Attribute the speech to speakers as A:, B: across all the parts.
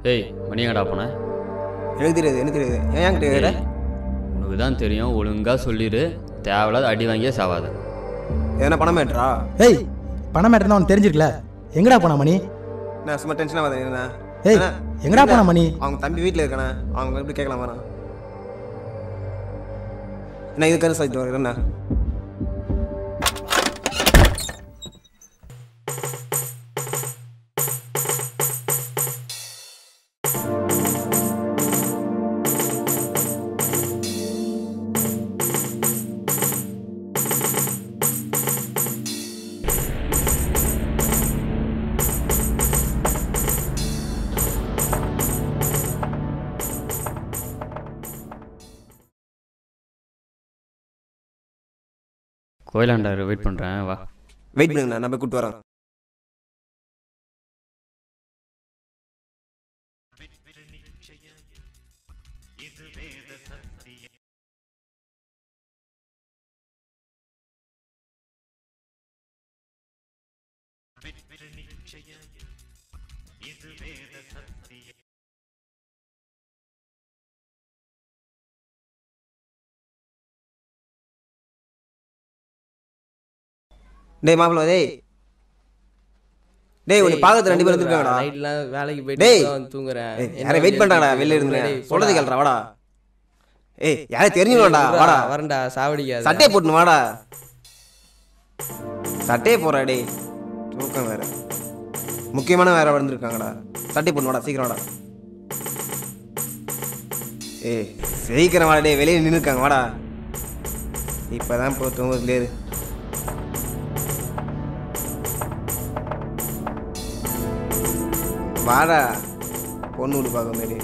A: ஏய் மணி எங்கடா போன
B: எனக்கு தெரியாது எனக்கு தெரியாது ஏன் என்கிட்ட கேட்குற
A: ஏய், உனக்கு தான் தெரியும் ஒழுங்கா சொல்லிடு தேவையில்லாத அடி வாங்கியே சாவாத
B: எதனா பணம் மேட்ரா
C: ஏய் பணம் மேட்டர் உனக்கு தெரிஞ்சிருக்கல எங்கடா போன மணி
B: நான் சும்மா டென்ஷனாக வரேன் என்ன
C: ஏய், எங்கடா போன மணி?
B: அவங்க தம்பி வீட்டில் இருக்கானே அவங்க எப்படி கேட்கலாம் வரேன் நான் இதுக்கான சொல்லிட்டு வரேன் என்ன
A: கோயிலாண்டாரு வெயிட் பண்ணுறேன் வா
B: வெயிட் பண்ணுங்கண்ணா நான் போய் கூப்பிட்டு வரேன் டேய் மாப்பிள்ள டேய் டேய் உன்னை பார்க்கறது ரெண்டு பேரும் இருக்காங்கடா
D: நைட்லாம் வேலைக்கு போயிட்டு
B: டேய்.
D: தான் தூங்குறேன்
B: ஏய்,
D: என்ன
B: யாரை வெயிட்
D: வழி
B: பண்றாங்கடா
D: இருக்கு?
B: வெளில இருந்து
D: டேய்,
B: சொல்றது
D: போடா.
B: கேள்றா வாடா ஏய் யாரை தெரிஞ்சுக்கலாம்டா வாடா
D: வரேன்டா சாவடிக்காத
B: சட்டையை போட்டுன்னு வாடா சட்டையை போறா டேய் தூக்கம் வேற முக்கியமான வேற வந்திருக்காங்கடா சட்டை போட்டு வாடா சீக்கிரம் வாடா ஏய் சீக்கிரம் வாடா டேய் வெளியே நின்று இருக்காங்க வாடா இப்பதான் போ தூங்குறதுலே இரு. வாடா பொண்ணு வீடு பார்க்க மாரி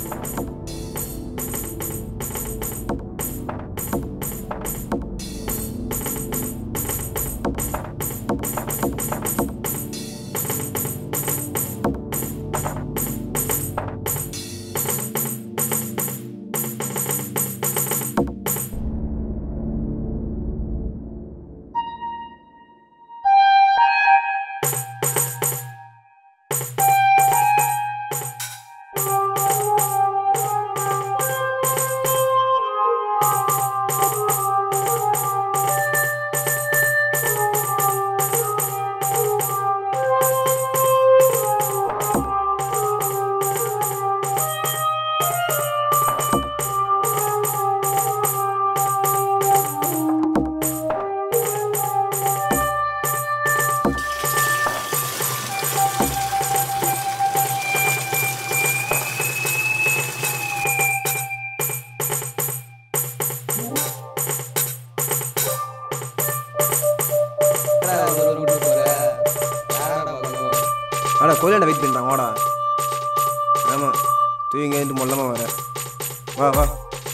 D: என்னடா இவ்வளவு தூரம் கூட்டிட்டு போற? யாரடா பார்க்கணும்?
B: வாடா கோயிலாண்ட வெயிட் பண்ணுறான் வாடா ஆமாம் தூங்க எழுந்து மொல்லமா வர வா வா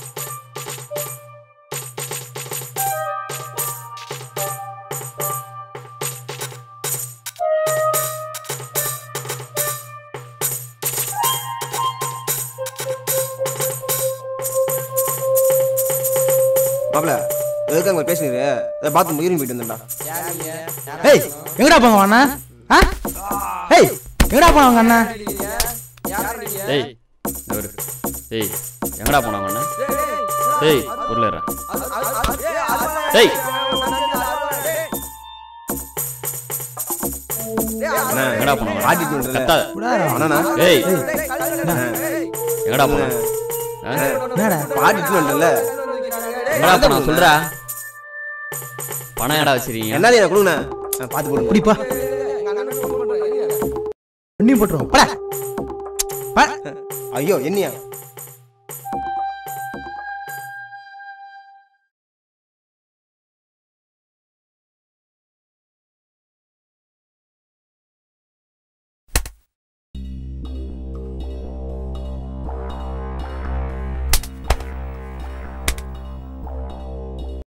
B: மாப்பிள எதுக்கு அங்கே பேசுனீரு பாத்ரூம் யூரின் போயிட்டு வந்தேன்டா
D: யார் நீங்க? யாரா
C: ஏய் எங்கடா போங்க அண்ணா ஆ ஏய் எங்கடா போனாங்க அண்ணா
D: இருக்கீங்க? யாரா நீங்க?
A: ஏய் இந்த ஒரு ஏய் எங்கடா போனாங்க அண்ணா ஏய் உள்ள இரு. ஏய் எங்கடா போனாங்க
B: பாட்டி தூண்டுல
A: கத்தாத.
B: அண்ணா
A: ஏய் எங்கடா போனாங்க ஆ?
C: என்னடா
B: பாட்டி தூண்டுல
A: எங்கடா போனா சொல்றா பணம் எடா வச்சிருக்கீங்க
B: என்ன நான் கொடுங்கண்ணா நான் பார்த்து போடுங்க
C: குடிப்பா பண்ணி போட்டுருவோம் பட
B: ஐயோ என்னையா